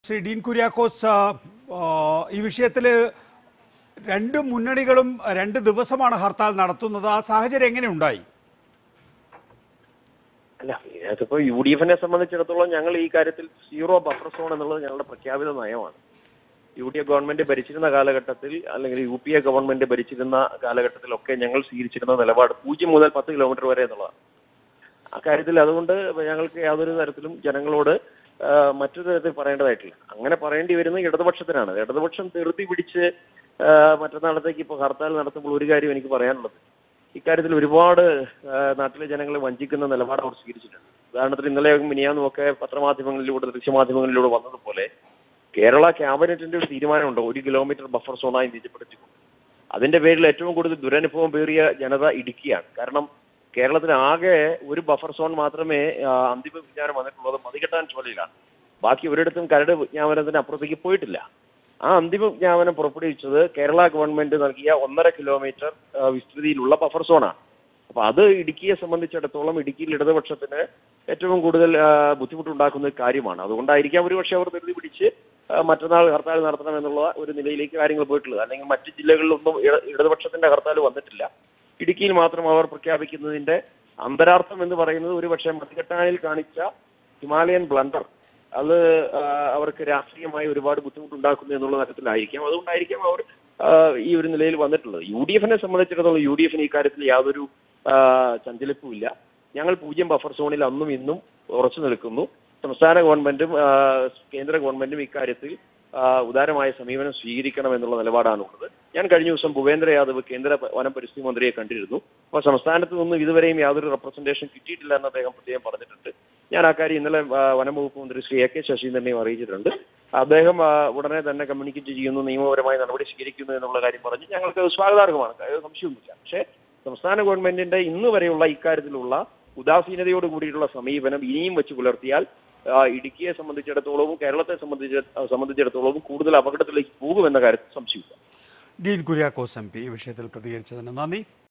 ശ്രീ ഡീൻ കുര്യാക്കോസ് ആ, ആ, ഈ വിഷയത്തിൽ രണ്ട് മുന്നണികളും രണ്ട് ദിവസമാണ് ഹർത്താൽ നടത്തുന്നത് ആ സാഹചര്യം എങ്ങനെ ഉണ്ടായി അല്ല ഇതിനകത്തിപ്പോ യു ഡി എഫിനെ സംബന്ധിച്ചിടത്തോളം ഞങ്ങൾ ഈ കാര്യത്തിൽ സീറോ ബഫർ സോൺ എന്നുള്ളത് ഞങ്ങളുടെ പ്രഖ്യാപിത നയമാണ് യു ഡി എഫ് ഗവൺമെന്റ് ഭരിച്ചിരുന്ന കാലഘട്ടത്തിൽ അല്ലെങ്കിൽ യു പി എ ഗവൺമെന്റ് ഭരിച്ചിരുന്ന കാലഘട്ടത്തിലൊക്കെ ഞങ്ങൾ സ്വീകരിച്ചിരുന്ന നിലപാട് പൂജ്യം മുതൽ പത്ത് കിലോമീറ്റർ വരെ എന്നുള്ളതാണ് ആ കാര്യത്തിൽ അതുകൊണ്ട് ഞങ്ങൾക്ക് യാതൊരു തരത്തിലും ജനങ്ങളോട് ആ, മറ്റൊരു തരത്തിൽ പറയേണ്ടതായിട്ടില്ല അങ്ങനെ പറയേണ്ടി വരുന്നത് ഇടതുപക്ഷത്തിനാണ് ഇടതുപക്ഷം ധൃതി പിടിച്ച് ആ, മറ്റന്നാളത്തേക്ക് ഇപ്പോൾ ഹർത്താൽ നടത്തുമ്പോൾ ഒരു കാര്യം എനിക്ക് പറയാനുള്ളത് ഇക്കാര്യത്തിൽ ഒരുപാട് ആ, നാട്ടിലെ ജനങ്ങളെ വഞ്ചിക്കുന്ന നിലപാട് അവർ സ്വീകരിച്ചിട്ടുണ്ട് ഉദാഹരണത്തിന് ഇന്നലെ മിനിയാന്നും ഒക്കെ പത്രമാധ്യമങ്ങളിലൂടെ ദൃശ്യമാധ്യമങ്ങളിലൂടെ വന്നതുപോലെ കേരള ക്യാബിനറ്റിന്റെ ഒരു തീരുമാനമുണ്ട് ഒരു കിലോമീറ്റർ ബഫർ സോണായി നിജപ്പെടുത്തിക്കൊണ്ട് അതിന്റെ പേരിൽ ഏറ്റവും കൂടുതൽ ദുരനുഭവം പേറിയ ജനത ഇടുക്കിയാണ് കാരണം കേരളത്തിന് ആകെ ഒരു ബഫർ സോൺ മാത്രമേ ആ, അന്തിമ വിജ്ഞാനം വന്നിട്ടുള്ളത് മതികെട്ടാൻ ചോലയിലാണ് ബാക്കി ഒരിടത്തും കരട് വിജ്ഞാപനത്തിന് അപ്പുറത്തേക്ക് പോയിട്ടില്ല ആ അന്തിമ വിജ്ഞാപനം പുറപ്പെടുവിച്ചത് കേരള ഗവൺമെന്റ് നൽകിയ ഒന്നര കിലോമീറ്റർ ആ, വിസ്തൃതിയിലുള്ള ബഫർ സോണാണ് അപ്പൊ അത് ഇടുക്കിയെ സംബന്ധിച്ചിടത്തോളം ഇടുക്കിയിൽ ഇടതുപക്ഷത്തിന് ഏറ്റവും കൂടുതൽ ആ, ബുദ്ധിമുട്ടുണ്ടാക്കുന്ന ഒരു കാര്യമാണ് അതുകൊണ്ടായിരിക്കാം ഒരുപക്ഷെ അവർ ധൃതി പിടിച്ച് ആ, മറ്റന്നാൾ ഹർത്താൽ നടത്തണം എന്നുള്ള ഒരു നിലയിലേക്ക് കാര്യങ്ങൾ പോയിട്ടുള്ളത് അല്ലെങ്കിൽ മറ്റ് ജില്ലകളിലൊന്നും ഇട- ഇടതുപക്ഷത്തിന്റെ ഹർത്താൽ വന്നിട്ടില്ല ഇടുക്കിയിൽ മാത്രം അവർ പ്രഖ്യാപിക്കുന്നതിന്റെ അന്തരാർത്ഥം എന്ന് പറയുന്നത് ഒരുപക്ഷെ മതികെട്ടാനിൽ കാണിച്ച ഹിമാലയൻ ബ്ലണ്ടർ അത് ആ, അവർക്ക് രാഷ്ട്രീയമായി ഒരുപാട് ബുദ്ധിമുട്ടുണ്ടാക്കുന്നു എന്നുള്ള തരത്തിലായിരിക്കാം അതുകൊണ്ടായിരിക്കാം അവർ ആ, ഈ ഒരു നിലയിൽ വന്നിട്ടുള്ളത് യു ഡി എഫിനെ സംബന്ധിച്ചിടത്തോളം യു ഡി എഫിന് ഈ കാര്യത്തിൽ യാതൊരു ആ, ചഞ്ചലിപ്പുമില്ല ഞങ്ങൾ പൂജ്യം ബഫർ സോണിൽ അന്നും ഇന്നും ഉറച്ചു നിൽക്കുന്നു സംസ്ഥാന ഗവൺമെന്റും ആ, കേന്ദ്ര ഗവൺമെന്റും ഇക്കാര്യത്തിൽ ആ, ഉദാരമായ സമീപനം സ്വീകരിക്കണം എന്നുള്ള നിലപാടാണുള്ളത് ഞാൻ കഴിഞ്ഞ ദിവസം ഭൂപേന്ദ്ര യാദവ് കേന്ദ്ര പ- വനം പരിസ്ഥിതി മന്ത്രിയെ കണ്ടിരുന്നു അപ്പോൾ സംസ്ഥാനത്ത് നിന്നും ഇതുവരെയും യാതൊരു റെപ്രസെന്റേഷൻ കിട്ടിയിട്ടില്ല എന്ന് അദ്ദേഹം പ്രത്യേകം പറഞ്ഞിട്ടുണ്ട് ഞാൻ ആ കാര്യം ഇന്നലെ ആ, വനം വകുപ്പ് മന്ത്രി ശ്രീ എ കെ ശശീന്ദ്രനെയും അറിയിച്ചിട്ടുണ്ട് അദ്ദേഹം ആ, ഉടനെ തന്നെ കമ്മ്യൂണിക്കേറ്റ് ചെയ്യുന്നു നിയമപരമായ നടപടി സ്വീകരിക്കുന്നു എന്നുള്ള കാര്യം പറഞ്ഞ് ഞങ്ങൾക്ക് അത് സ്വാഗതാർഹമാണ് അത് സംശയമൊന്നുമില്ല പക്ഷേ സംസ്ഥാന ഗവൺമെന്റിന്റെ ഇന്ന് വരെയുള്ള ഇക്കാര്യത്തിലുള്ള ഉദാസീനതയോട് കൂടിയിട്ടുള്ള സമീപനം ഇനിയും വെച്ച് പുലർത്തിയാൽ ആ, ഇടുക്കിയെ സംബന്ധിച്ചിടത്തോളവും കേരളത്തെ സംബന്ധിച്ച സംബന്ധിച്ചിടത്തോളവും കൂടുതൽ അപകടത്തിലേക്ക് പോകുമെന്ന കാര്യത്തിൽ സംശയമില്ല ഡീൻ കുര്യാക്കോസ് എം പി ഈ വിഷയത്തിൽ പ്രതികരിച്ചതിന് നന്ദി